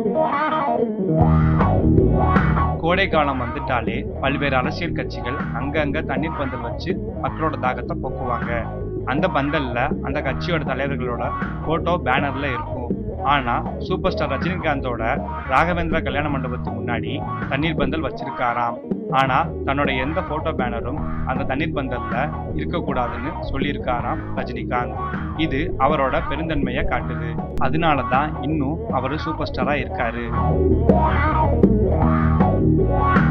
கோடை காலம் வந்துட்டாலே பல்வேறு அரசியல் கட்சிகள் அங்கங்க தண்ணீர் பந்தல் வச்சு மக்களோட தாகத்தை போக்குவாங்க அந்த பந்தல்ல அந்த கட்சியோட தலைவர்களோட போட்டோ பேனர்ல இருக்கும் ஆனா சூப்பர் ஸ்டார் ரஜினிகாந்தோட ராகவேந்திரா கல்யாண மண்டபத்துக்கு முன்னாடி தண்ணீர் பந்தல் வச்சிருக்காராம் ஆனா தன்னோட எந்த போட்டோ பேனரும் அந்த தண்ணீர் பந்தல்ல இருக்கக்கூடாதுன்னு சொல்லியிருக்காராம் ரஜினிகாந்த் இது அவரோட பெருந்தன்மையை காட்டுது அதனால தான் இன்னும் அவர் சூப்பர் ஸ்டாரா இருக்காரு